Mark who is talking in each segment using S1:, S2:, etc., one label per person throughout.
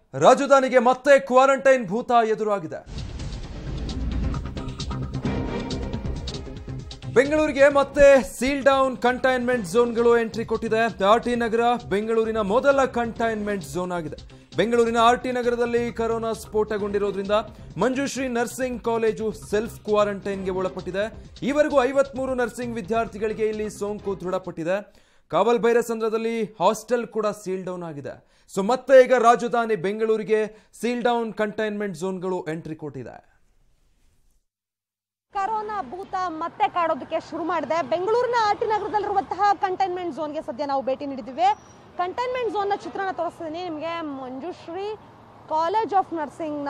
S1: ರಾಜಧಾನಿಗೆ ಮತ್ತೆ ಕ್ವಾರಂಟೈನ್ ಭೂತ ಎದುರಾಗಿದೆ ಬೆಂಗಳೂರಿಗೆ ಮತ್ತೆ ಸೀಲ್ ಡೌನ್ ಕಂಟೈನ್ಮೆಂಟ್ ಝೋನ್ಗಳು ಎಂಟ್ರಿ ಕೊಟ್ಟಿದೆ ಆರ್ಟಿ ನಗರ ಬೆಂಗಳೂರಿನ ಮೊದಲ ಕಂಟೈನ್ಮೆಂಟ್ ಝೋನ್ ಆಗಿದೆ ಬೆಂಗಳೂರಿನ ಆರ್ಟಿ ನಗರದಲ್ಲಿ ಕರೋನಾ ಸ್ಫೋಟಗೊಂಡಿರೋದ್ರಿಂದ ಮಂಜುಶ್ರೀ ನರ್ಸಿಂಗ್ ಕಾಲೇಜು ಸೆಲ್ಫ್ ಕ್ವಾರಂಟೈನ್ಗೆ ಒಳಪಟ್ಟಿದೆ ಈವರೆಗೂ ಐವತ್ಮೂರು ನರ್ಸಿಂಗ್ ವಿದ್ಯಾರ್ಥಿಗಳಿಗೆ ಇಲ್ಲಿ ಸೋಂಕು ದೃಢಪಟ್ಟಿದೆ ಕಾವಲ್ ಭೈರಸಂದ್ರದಲ್ಲಿ ಹಾಸ್ಟೆಲ್ ಕೂಡ ಸೀಲ್ ಡೌನ್ ಆಗಿದೆ ಸೊ ಮತ್ತೆ ಈಗ ರಾಜಧಾನಿ ಬೆಂಗಳೂರಿಗೆ ಸೀಲ್ ಡೌನ್ ಕಂಟೈನ್ಮೆಂಟ್ ಝೋನ್ಗಳು ಎಂಟ್ರಿ ಕೊಟ್ಟಿದೆ
S2: ಕರೋನಾ ಭೂತ ಮತ್ತೆ ಕಾಡೋದಕ್ಕೆ ಶುರು ಮಾಡಿದೆ ಬೆಂಗಳೂರಿನ ಆರ್ ಟಿ ನಗರದಲ್ಲಿರುವಂತಹ ಕಂಟೈನ್ಮೆಂಟ್ ಝೋನ್ಗೆ ಸದ್ಯ ನಾವು ಭೇಟಿ ನೀಡಿದ್ದೀವಿ ಕಂಟೈನ್ಮೆಂಟ್ ಝೋನ್ನ ಚಿತ್ರಣ ತೋರಿಸ್ತೀನಿ ನಿಮಗೆ ಮಂಜುಶ್ರೀ ಕಾಲೇಜ್ ಆಫ್ ನರ್ಸಿಂಗ್ನ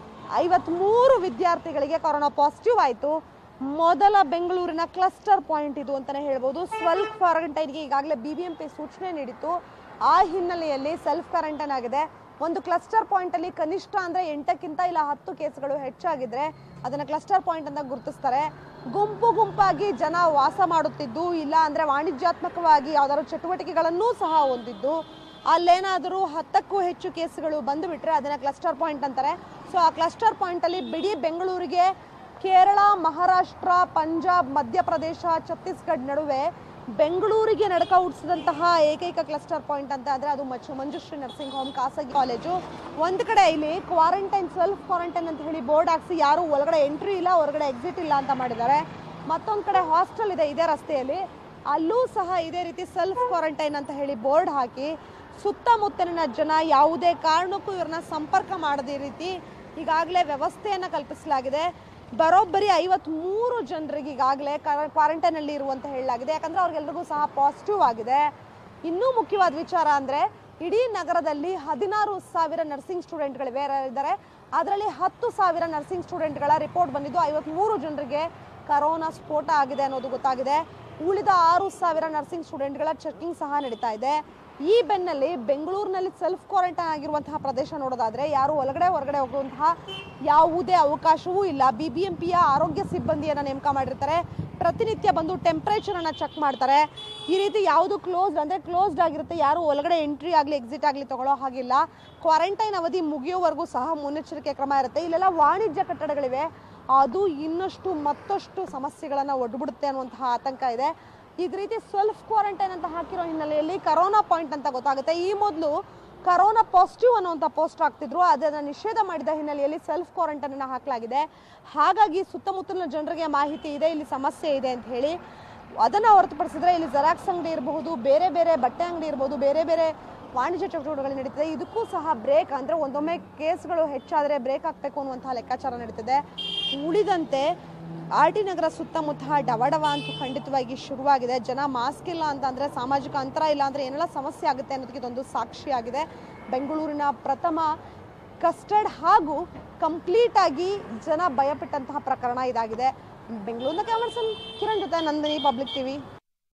S2: ಐವತ್ಮೂರು ವಿದ್ಯಾರ್ಥಿಗಳಿಗೆ ಕೊರೋನಾ ಪಾಸಿಟಿವ್ ಆಯಿತು ಮೊದಲ ಬೆಂಗಳೂರಿನ ಕ್ಲಸ್ಟರ್ ಪಾಯಿಂಟ್ ಇದು ಅಂತಲೇ ಹೇಳ್ಬೋದು ಸ್ವಲ್ಪ್ ಕ್ವಾರಂಟೈನ್ಗೆ ಈಗಾಗಲೇ ಬಿ ಬಿ ಎಂ ಪಿ ಸೂಚನೆ ನೀಡಿತ್ತು ಆ ಹಿನ್ನೆಲೆಯಲ್ಲಿ ಸೆಲ್ಫ್ ಕ್ವಾರಂಟೈನ್ ಆಗಿದೆ ಒಂದು ಕ್ಲಸ್ಟರ್ ಪಾಯಿಂಟ್ ಅಲ್ಲಿ ಕನಿಷ್ಠ ಅಂದ್ರೆ ಎಂಟಕ್ಕಿಂತ ಇಲ್ಲ ಹತ್ತು ಕೇಸ್ಗಳು ಹೆಚ್ಚಾಗಿದ್ರೆ ಅದನ್ನ ಕ್ಲಸ್ಟರ್ ಪಾಯಿಂಟ್ ಅಂತ ಗುರುತಿಸ್ತಾರೆ ಗುಂಪು ಗುಂಪಾಗಿ ಜನ ವಾಸ ಮಾಡುತ್ತಿದ್ದು ಇಲ್ಲ ಅಂದ್ರೆ ವಾಣಿಜ್ಯಾತ್ಮಕವಾಗಿ ಯಾವ್ದಾದ್ರು ಚಟುವಟಿಕೆಗಳನ್ನೂ ಸಹ ಹೊಂದಿದ್ದು ಅಲ್ಲೇನಾದರೂ ಹತ್ತಕ್ಕೂ ಹೆಚ್ಚು ಕೇಸ್ಗಳು ಬಂದುಬಿಟ್ರೆ ಅದನ್ನ ಕ್ಲಸ್ಟರ್ ಪಾಯಿಂಟ್ ಅಂತಾರೆ ಸೊ ಆ ಕ್ಲಸ್ಟರ್ ಪಾಯಿಂಟ್ ಅಲ್ಲಿ ಬಿಡಿ ಬೆಂಗಳೂರಿಗೆ ಕೇರಳ ಮಹಾರಾಷ್ಟ್ರ ಪಂಜಾಬ್ ಮಧ್ಯಪ್ರದೇಶ ಛತ್ತೀಸ್ಗಢ ನಡುವೆ ಬೆಂಗಳೂರಿಗೆ ನಡಕ ಹುಟ್ಟಿಸಿದಂತಹ ಏಕೈಕ ಕ್ಲಸ್ಟರ್ ಪಾಯಿಂಟ್ ಅಂತ ಆದರೆ ಅದು ಮಚ್ಚು ಮಂಜುಶ್ರೀ ನರ್ಸಿಂಗ್ ಹೋಮ್ ಖಾಸಗಿ ಕಾಲೇಜು ಒಂದು ಕಡೆ ಇಲ್ಲಿ ಕ್ವಾರಂಟೈನ್ ಸೆಲ್ಫ್ ಕ್ವಾರಂಟೈನ್ ಅಂತ ಹೇಳಿ ಬೋರ್ಡ್ ಹಾಕ್ಸಿ ಯಾರು ಒಳಗಡೆ ಎಂಟ್ರಿ ಇಲ್ಲ ಹೊರಗಡೆ ಎಕ್ಸಿಟ್ ಇಲ್ಲ ಅಂತ ಮಾಡಿದ್ದಾರೆ ಮತ್ತೊಂದು ಕಡೆ ಹಾಸ್ಟೆಲ್ ಇದೆ ಇದೇ ರಸ್ತೆಯಲ್ಲಿ ಅಲ್ಲೂ ಸಹ ಇದೇ ರೀತಿ ಸೆಲ್ಫ್ ಕ್ವಾರಂಟೈನ್ ಅಂತ ಹೇಳಿ ಬೋರ್ಡ್ ಹಾಕಿ ಸುತ್ತಮುತ್ತಲಿನ ಜನ ಯಾವುದೇ ಕಾರಣಕ್ಕೂ ಇವ್ರನ್ನ ಸಂಪರ್ಕ ಮಾಡದೇ ರೀತಿ ಈಗಾಗಲೇ ವ್ಯವಸ್ಥೆಯನ್ನು ಕಲ್ಪಿಸಲಾಗಿದೆ ಬರೋಬ್ಬರಿ ಐವತ್ಮೂರು ಜನರಿಗೆ ಈಗಾಗಲೇ ಕ್ವಾರಂಟೈನ್ ಅಲ್ಲಿ ಇರುವಂತ ಹೇಳಲಾಗಿದೆ ಯಾಕಂದ್ರೆ ಅವ್ರಿಗೆಲ್ರಿಗೂ ಸಹ ಪಾಸಿಟಿವ್ ಆಗಿದೆ ಇನ್ನೂ ಮುಖ್ಯವಾದ ವಿಚಾರ ಅಂದ್ರೆ ಇಡೀ ನಗರದಲ್ಲಿ ಹದಿನಾರು ಸಾವಿರ ನರ್ಸಿಂಗ್ ಸ್ಟೂಡೆಂಟ್ಗಳು ಬೇರೆ ಇದ್ದಾರೆ ಅದರಲ್ಲಿ ಹತ್ತು ಸಾವಿರ ನರ್ಸಿಂಗ್ ಸ್ಟೂಡೆಂಟ್ಗಳ ರಿಪೋರ್ಟ್ ಬಂದಿದ್ದು ಐವತ್ಮೂರು ಜನರಿಗೆ ಕರೋನಾ ಸ್ಫೋಟ ಆಗಿದೆ ಅನ್ನೋದು ಗೊತ್ತಾಗಿದೆ ಉಳಿದ ಆರು ಸಾವಿರ ನರ್ಸಿಂಗ್ ಸ್ಟೂಡೆಂಟ್ಗಳ ಚೆಕಿಂಗ್ ಸಹ ನಡೀತಾ ಇದೆ ಈ ಬೆನ್ನಲ್ಲಿ ಬೆಂಗಳೂರಿನಲ್ಲಿ ಸೆಲ್ಫ್ ಕ್ವಾರಂಟೈನ್ ಆಗಿರುವಂತಹ ಪ್ರದೇಶ ನೋಡೋದಾದ್ರೆ ಯಾರು ಒಳಗಡೆ ಹೊರಗಡೆ ಹೋಗುವಂತಹ ಯಾವುದೇ ಅವಕಾಶವೂ ಇಲ್ಲ ಬಿ ಬಿ ಎಂ ಪಿಯ ಆರೋಗ್ಯ ಸಿಬ್ಬಂದಿಯನ್ನ ನೇಮಕ ಮಾಡಿರ್ತಾರೆ ಪ್ರತಿನಿತ್ಯ ಬಂದು ಟೆಂಪ್ರೇಚರ್ ಅನ್ನ ಚೆಕ್ ಮಾಡ್ತಾರೆ ಈ ರೀತಿ ಯಾವುದು ಕ್ಲೋಸ್ಡ್ ಅಂದ್ರೆ ಕ್ಲೋಸ್ಡ್ ಆಗಿರುತ್ತೆ ಯಾರು ಒಳಗಡೆ ಎಂಟ್ರಿ ಆಗಲಿ ಎಕ್ಸಿಟ್ ಆಗಲಿ ತಗೊಳ್ಳೋ ಹಾಗಿಲ್ಲ ಕ್ವಾರಂಟೈನ್ ಅವಧಿ ಮುಗಿಯೋವರೆಗೂ ಸಹ ಮುನ್ನೆಚ್ಚರಿಕೆ ಕ್ರಮ ಇರುತ್ತೆ ಇಲ್ಲೆಲ್ಲ ವಾಣಿಜ್ಯ ಕಟ್ಟಡಗಳಿವೆ ಅದು ಇನ್ನಷ್ಟು ಮತ್ತಷ್ಟು ಸಮಸ್ಯೆಗಳನ್ನು ಒಡ್ಬಿಡುತ್ತೆ ಅನ್ನುವಂತಹ ಆತಂಕ ಇದೆ ಈ ರೀತಿ ಸೆಲ್ಫ್ ಕ್ವಾರಂಟೈನ್ ಅಂತ ಹಾಕಿರೋ ಹಿನ್ನೆಲೆಯಲ್ಲಿ ಕರೋನಾ ಪಾಯಿಂಟ್ ಅಂತ ಗೊತ್ತಾಗುತ್ತೆ ಈ ಮೊದಲು ಕರೋನಾ ಪಾಸಿಟಿವ್ ಅನ್ನುವಂಥ ಪೋಸ್ಟ್ ಹಾಕ್ತಿದ್ರು ಅದನ್ನು ನಿಷೇಧ ಮಾಡಿದ ಹಿನ್ನೆಲೆಯಲ್ಲಿ ಸೆಲ್ಫ್ ಕ್ವಾರಂಟೈನ್ ಅನ್ನು ಹಾಕಲಾಗಿದೆ ಹಾಗಾಗಿ ಸುತ್ತಮುತ್ತಲಿನ ಜನರಿಗೆ ಮಾಹಿತಿ ಇದೆ ಇಲ್ಲಿ ಸಮಸ್ಯೆ ಇದೆ ಅಂತ ಹೇಳಿ ಅದನ್ನು ಹೊರತುಪಡಿಸಿದ್ರೆ ಇಲ್ಲಿ ಜೆರಾಕ್ಸ್ ಅಂಗಡಿ ಇರಬಹುದು ಬೇರೆ ಬೇರೆ ಬಟ್ಟೆ ಅಂಗಡಿ ಇರಬಹುದು ಬೇರೆ ಬೇರೆ ವಾಣಿಜ್ಯ ಚಟುವಟಿಕೆಗಳು ನಡೀತಿದೆ ಇದಕ್ಕೂ ಸಹ ಬ್ರೇಕ್ ಅಂದರೆ ಒಂದೊಮ್ಮೆ ಕೇಸ್ಗಳು ಹೆಚ್ಚಾದರೆ ಬ್ರೇಕ್ ಹಾಕಬೇಕು ಅನ್ನುವಂತಹ ಲೆಕ್ಕಾಚಾರ ನಡೀತಿದೆ ಉಳಿದಂತೆ ಆರ್ ಟಿ ನಗರ ಸುತ್ತಮುತ್ತ ಡವಡವ ಅಂತೂ ಖಂಡಿತವಾಗಿ ಶುರುವಾಗಿದೆ ಜನ ಮಾಸ್ಕ್ ಇಲ್ಲ ಅಂತ ಅಂದರೆ ಸಾಮಾಜಿಕ ಅಂತರ ಇಲ್ಲ ಅಂದರೆ ಏನೆಲ್ಲ ಸಮಸ್ಯೆ ಆಗುತ್ತೆ ಅನ್ನೋದಕ್ಕೆ ಇದೊಂದು ಸಾಕ್ಷಿಯಾಗಿದೆ ಬೆಂಗಳೂರಿನ ಪ್ರಥಮ ಕಸ್ಟರ್ಡ್ ಹಾಗೂ ಕಂಪ್ಲೀಟ್ ಆಗಿ ಜನ ಭಯಪಟ್ಟಂತಹ ಪ್ರಕರಣ ಇದಾಗಿದೆ ಬೆಂಗಳೂರಿನ ಕ್ಯಾಮರ್ಸನ್ ಕಿರಣ್ ಜೊತೆ ನಂದಿನಿ ಪಬ್ಲಿಕ್ ಟಿವಿ